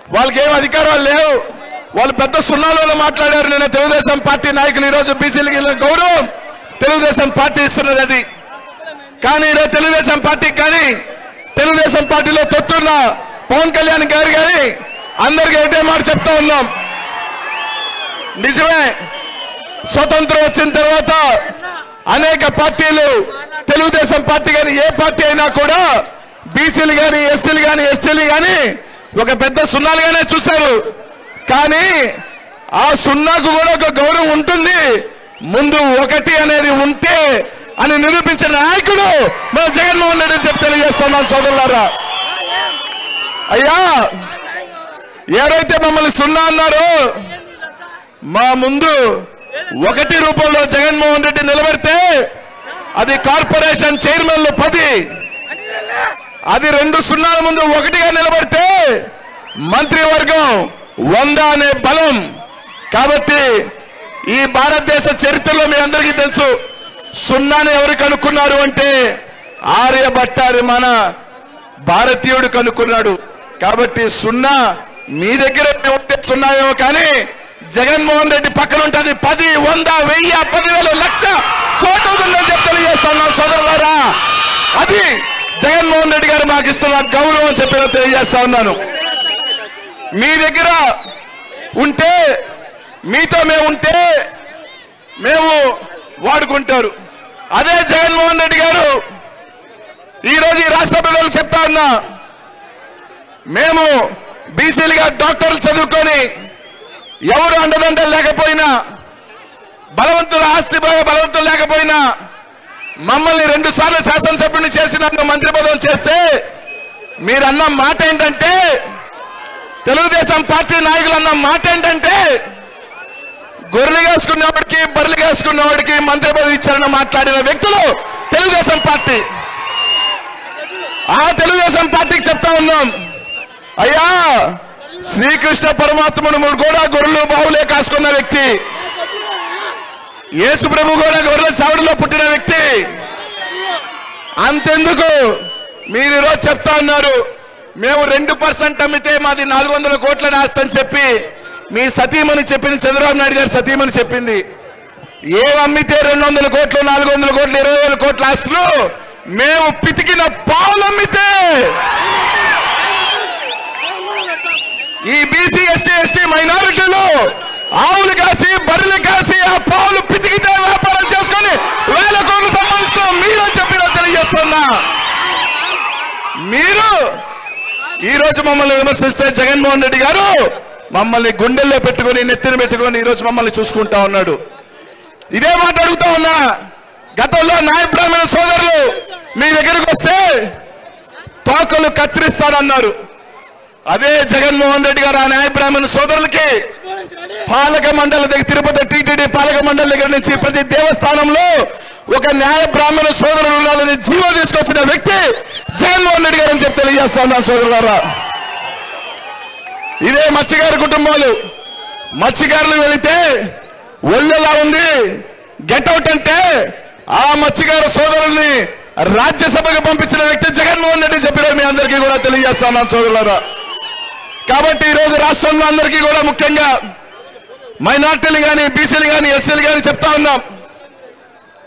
వాళ్ళకి ఏం అధికారాలు లేవు వాళ్ళు పెద్ద సున్నాలలో మాట్లాడారు నిన్న తెలుగుదేశం పార్టీ నాయకులు ఈరోజు బీసీలకి ఇళ్ళ గౌరవం తెలుగుదేశం పార్టీ ఇస్తున్నది అది కానీ ఈరోజు తెలుగుదేశం పార్టీకి కానీ తెలుగుదేశం పార్టీలో తొత్తున్న పవన్ కళ్యాణ్ గారు కానీ అందరికీ ఒకటే మాట చెప్తా ఉన్నాం నిజమే స్వతంత్రం వచ్చిన తర్వాత అనేక పార్టీలు తెలుగుదేశం పార్టీ కానీ ఏ పార్టీ అయినా కూడా బీసీలు కానీ ఎస్సీలు కానీ ఎస్టీలు కానీ ఒక పెద్ద సున్నాలుగానే చూశారు కానీ ఆ సున్నాకు కూడా ఒక గౌరవం ఉంటుంది ముందు ఒకటి అనేది ఉంటే అని నిరూపించిన నాయకుడు మన జగన్మోహన్ రెడ్డి అని చెప్పి తెలియజేస్తున్నాం సోదరులారా అయ్యా ఎవరైతే మమ్మల్ని సున్నా అన్నారో మా ముందు ఒకటి రూపంలో జగన్మోహన్ రెడ్డి నిలబెడితే అది కార్పొరేషన్ చైర్మన్లు పది అది రెండు సున్నాల ముందు ఒకటిగా నిలబడితే మంత్రివర్గం వంద అనే బలం కాబట్టి ఈ భారతదేశ చరిత్రలో మీ అందరికీ తెలుసు సున్నాని ఎవరు కనుక్కున్నారు అంటే ఆర్యభట్టారి మన భారతీయుడు కనుక్కున్నాడు కాబట్టి సున్నా మీ దగ్గర ఉంటే సున్నాయేమో కానీ జగన్మోహన్ రెడ్డి పక్కన ఉంటుంది పది వంద వెయ్యి పదివేలు లక్ష కోటి ఉందని చెప్పి తెలియజేస్తున్నాం సోదరులారా అది జగన్మోహన్ రెడ్డి గారు మాకు ఇస్తున్న గౌరవం చెప్పి తెలియజేస్తా ఉన్నాను మీ దగ్గర ఉంటే మీతో మేము ఉంటే మేము వాడుకుంటారు అదే జగన్మోహన్ రెడ్డి గారు ఈరోజు ఈ రాష్ట్ర ప్రజలకు చెప్తా ఉన్నా మేము బీసీలుగా డాక్టర్లు చదువుకొని ఎవరు అండదండలు లేకపోయినా బలవంతుల ఆస్తి బల- బలవంతులు లేకపోయినా మమ్మల్ని రెండు సార్లు శాసనసభ్యుని చేసి నన్ను మంత్రి పదవి చేస్తే మీరు అన్న మాట ఏంటంటే తెలుగుదేశం పార్టీ నాయకులు అన్న మాట ఏంటంటే గొర్రెలు వేసుకున్నవాడికి బర్రెలు వేసుకున్నవాడికి మంత్రి పదవి ఇచ్చారని మాట్లాడిన వ్యక్తులు తెలుగుదేశం పార్టీ ఆ తెలుగుదేశం పార్టీకి చెప్తా ఉన్నాం అయ్యా శ్రీకృష్ణ పరమాత్ముడు కూడా గొర్రెలు బావులే కాసుకున్న వ్యక్తి యేసు ప్రభు కూడా గొర్రెల సావుడిలో పుట్టిన వ్యక్తి అంతెందుకు మీరు ఈరోజు చెప్తా ఉన్నారు మేము రెండు పర్సెంట్ అమ్మితే మాది నాలుగు వందల కోట్ల ఆస్తని చెప్పి మీ సతీమణి చెప్పింది చంద్రబాబు నాయుడు గారు సతీమణి చెప్పింది ఏం అమ్మితే రెండు వందల కోట్లు నాలుగు వందల కోట్లు ఇరవై వేల కోట్ల ఆస్తులు మేము పితికిన పాలు అమ్మితే ఈ బీసీ ఎస్సీ ఎస్టీ మైనారిటీలు ఆవులు కాసి బర్రెలు కాసి ఆ పాలు పితికితే వ్యాపారం చేసుకొని వేల కోట్లు సంపాదిస్తూ మీరు చెప్పిన తెలియజేస్తున్నా మీరు ఈ రోజు మమ్మల్ని విమర్శిస్తే జగన్మోహన్ రెడ్డి గారు మమ్మల్ని గుండెల్లో పెట్టుకొని నెత్తిన పెట్టుకొని ఈ రోజు మమ్మల్ని చూసుకుంటా ఉన్నాడు ఇదే మాట అడుగుతా ఉన్నా గతంలో నాయ బ్రాహ్మణ సోదరులు మీ దగ్గరికి వస్తే తోకలు కత్తిరిస్తారన్నారు అదే జగన్మోహన్ రెడ్డి గారు ఆ న్యాయ బ్రాహ్మణ సోదరులకి పాలక మండలి దగ్గర తిరుపతి టీటీడీ పాలక మండలి దగ్గర నుంచి ప్రతి దేవస్థానంలో ఒక న్యాయ బ్రాహ్మణ సోదరులు ఉండాలని జీవో తీసుకొచ్చిన వ్యక్తి జగన్మోహన్ రెడ్డి గారు అని చెప్పి తెలియజేస్తా ఉన్నాను సోదరులారా ఇదే మత్స్యకారు కుటుంబాలు మత్స్యకారులు వెళితే ఒళ్ళెలా ఉంది గెట్అవుట్ అంటే ఆ మత్స్యకారు సోదరుల్ని రాజ్యసభకు పంపించిన వ్యక్తి జగన్మోహన్ రెడ్డి చెప్పిన మీ అందరికీ కూడా తెలియజేస్తా ఉన్నాను సోదరులారా కాబట్టి ఈ రోజు రాష్ట్రంలో అందరికీ కూడా ముఖ్యంగా మైనార్టీలు కానీ బీసీలు కానీ ఎస్సీలు కానీ చెప్తా ఉన్నాం